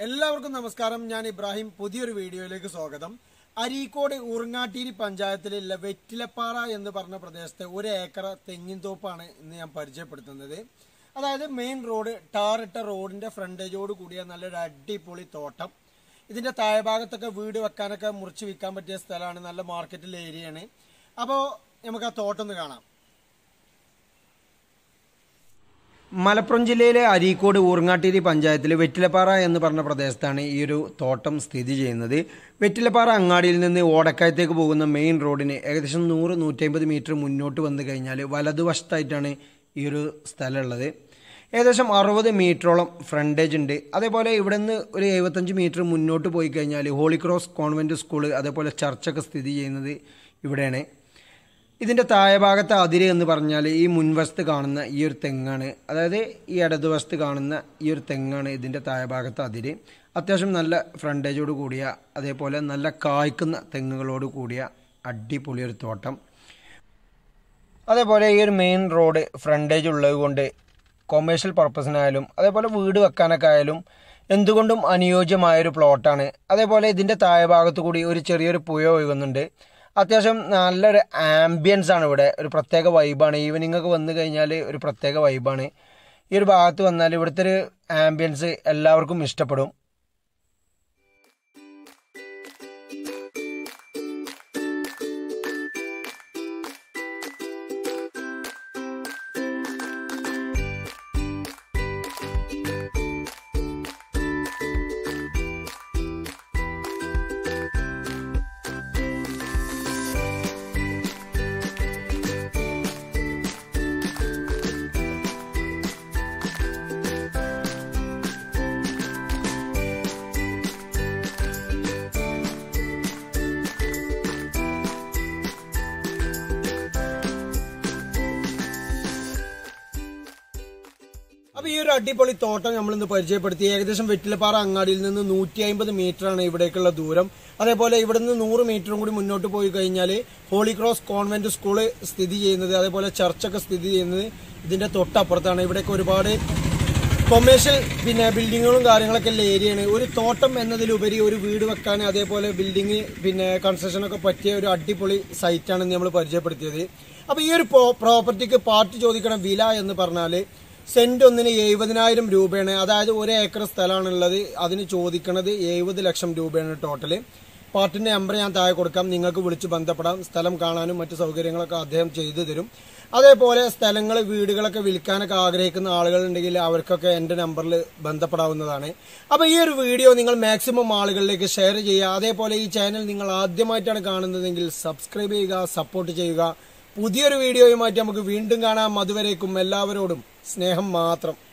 എല്ലാവർക്കും നമസ്കാരം ഞാൻ ഇബ്രാഹിം പുതിയൊരു വീഡിയോയിലേക്ക് സ്വാഗതം അരീക്കോട് ഊർങ്ങാട്ടീരി പഞ്ചായത്തിലുള്ള വെറ്റിലപ്പാറ എന്ന് പറഞ്ഞ പ്രദേശത്തെ ഒരു ഏക്കർ തെങ്ങിൻ തോപ്പാണ് ഇന്ന് ഞാൻ പരിചയപ്പെടുത്തുന്നത് അതായത് മെയിൻ റോഡ് ടാറിട്ട റോഡിന്റെ ഫ്രണ്ടേജോട് കൂടിയ നല്ലൊരു അടിപൊളി തോട്ടം ഇതിന്റെ താഴ്ഭാഗത്തൊക്കെ വീട് വെക്കാനൊക്കെ മുറിച്ച് വിൽക്കാൻ പറ്റിയ സ്ഥലമാണ് നല്ല മാർക്കറ്റിലെ ഏരിയയാണ് അപ്പോൾ നമുക്ക് ആ തോട്ടം ഒന്ന് കാണാം മലപ്പുറം ജില്ലയിലെ അരീക്കോട് ഊർങ്ങാട്ടേരി പഞ്ചായത്തിലെ വെറ്റിലപ്പാറ എന്ന് പറഞ്ഞ പ്രദേശത്താണ് ഈ ഒരു തോട്ടം സ്ഥിതി ചെയ്യുന്നത് വെറ്റിലപ്പാറ അങ്ങാടിയിൽ നിന്ന് ഓടക്കായത്തേക്ക് പോകുന്ന മെയിൻ റോഡിന് ഏകദേശം നൂറ് നൂറ്റമ്പത് മീറ്റർ മുന്നോട്ട് വന്നു കഴിഞ്ഞാൽ വലതുവശത്തായിട്ടാണ് ഈ ഒരു സ്ഥലമുള്ളത് ഏകദേശം അറുപത് മീറ്ററോളം ഫ്രണ്ടേജ് ഉണ്ട് അതേപോലെ ഇവിടെ നിന്ന് ഒരു എഴുപത്തഞ്ച് മീറ്റർ മുന്നോട്ട് പോയി കഴിഞ്ഞാൽ ഹോളി ക്രോസ് കോൺവെൻറ്റ് സ്കൂള് അതേപോലെ ചർച്ചൊക്കെ സ്ഥിതി ചെയ്യുന്നത് ഇവിടെയാണ് ഇതിൻ്റെ താഴെഭാഗത്തെ അതിര് എന്ന് പറഞ്ഞാൽ ഈ മുൻവശത്ത് കാണുന്ന ഈ ഒരു തെങ്ങാണ് അതായത് ഈ ഇടതുവശത്ത് കാണുന്ന ഈ ഒരു തെങ്ങാണ് ഇതിൻ്റെ താഴെഭാഗത്തെ അതിര് അത്യാവശ്യം നല്ല ഫ്രണ്ടേജോട് കൂടിയ അതേപോലെ നല്ല കായ്ക്കുന്ന തെങ്ങുകളോട് കൂടിയ അടിപൊളി ഒരു തോട്ടം അതേപോലെ ഈ ഒരു മെയിൻ റോഡ് ഫ്രണ്ടേജ് ഉള്ളത് കൊണ്ട് കൊമേഴ്ഷ്യൽ പർപ്പസിനായാലും അതേപോലെ വീട് വെക്കാനൊക്കെ ആയാലും എന്തുകൊണ്ടും അനുയോജ്യമായൊരു പ്ലോട്ടാണ് അതേപോലെ ഇതിൻ്റെ താഴെ ഭാഗത്ത് കൂടി ഒരു ചെറിയൊരു പുഴ ഒഴുകുന്നുണ്ട് അത്യാവശ്യം നല്ലൊരു ആംബിയൻസ് ആണ് ഇവിടെ ഒരു പ്രത്യേക വൈബാണ് ഈവനിങ് ഒക്കെ വന്നു കഴിഞ്ഞാൽ ഒരു പ്രത്യേക വൈബാണ് ഈ ഒരു ഭാഗത്ത് വന്നാൽ ഇവിടുത്തെ ഒരു ആംബിയൻസ് എല്ലാവർക്കും ഇഷ്ടപ്പെടും അപ്പൊ ഈ ഒരു അടിപൊളി തോട്ടം നമ്മൾ ഇന്ന് പരിചയപ്പെടുത്തി ഏകദേശം വെറ്റിലപ്പാറ അങ്ങാടിയിൽ നിന്ന് നൂറ്റി അമ്പത് മീറ്റർ ആണ് ഇവിടേക്കുള്ള ദൂരം അതേപോലെ ഇവിടെ നിന്ന് നൂറ് മീറ്ററും കൂടി മുന്നോട്ട് പോയി കഴിഞ്ഞാൽ ഹോളി ക്രോസ് കോൺവെന്റ് സ്കൂള് സ്ഥിതി ചെയ്യുന്നത് അതേപോലെ ചർച്ചൊക്കെ സ്ഥിതി ചെയ്യുന്നത് ഇതിന്റെ തൊട്ടപ്പുറത്താണ് ഇവിടേക്ക് ഒരുപാട് കൊമേഴ്ഷ്യൽ പിന്നെ ബിൽഡിങ്ങുകളും കാര്യങ്ങളൊക്കെ ഉള്ള ഏരിയയാണ് ഒരു തോട്ടം എന്നതിലുപരി ഒരു വീട് വെക്കാൻ അതേപോലെ ബിൽഡിംഗ് പിന്നെ കൺസ്ട്രക്ഷൻ ഒക്കെ പറ്റിയ ഒരു അടിപൊളി സൈറ്റാണ് നമ്മൾ പരിചയപ്പെടുത്തിയത് അപ്പൊ ഈ ഒരു പ്രോപ്പർട്ടിക്ക് പാർട്ടി ചോദിക്കണ വില എന്ന് പറഞ്ഞാല് സെന്റ് ഒന്നിന് എഴുപതിനായിരം രൂപയാണ് അതായത് ഒരു ഏക്കർ സ്ഥലമാണുള്ളത് അതിന് ചോദിക്കണത് എഴുപത് ലക്ഷം രൂപയാണ് ടോട്ടല് പാർട്ടിന്റെ നമ്പർ ഞാൻ താഴെ കൊടുക്കാം നിങ്ങൾക്ക് വിളിച്ച് ബന്ധപ്പെടാം സ്ഥലം കാണാനും മറ്റു സൗകര്യങ്ങളൊക്കെ അദ്ദേഹം ചെയ്തു തരും അതേപോലെ സ്ഥലങ്ങൾ വീടുകളൊക്കെ വിൽക്കാനൊക്കെ ആഗ്രഹിക്കുന്ന ആളുകളുണ്ടെങ്കിൽ അവർക്കൊക്കെ എൻ്റെ നമ്പറിൽ ബന്ധപ്പെടാവുന്നതാണ് അപ്പോൾ ഈ ഒരു വീഡിയോ നിങ്ങൾ മാക്സിമം ആളുകളിലേക്ക് ഷെയർ ചെയ്യുക അതേപോലെ ഈ ചാനൽ നിങ്ങൾ ആദ്യമായിട്ടാണ് കാണുന്നതെങ്കിൽ സബ്സ്ക്രൈബ് ചെയ്യുക സപ്പോർട്ട് ചെയ്യുക പുതിയൊരു വീഡിയോയുമായിട്ട് നമുക്ക് വീണ്ടും കാണാം അതുവരേക്കും എല്ലാവരോടും സ്നേഹം മാത്രം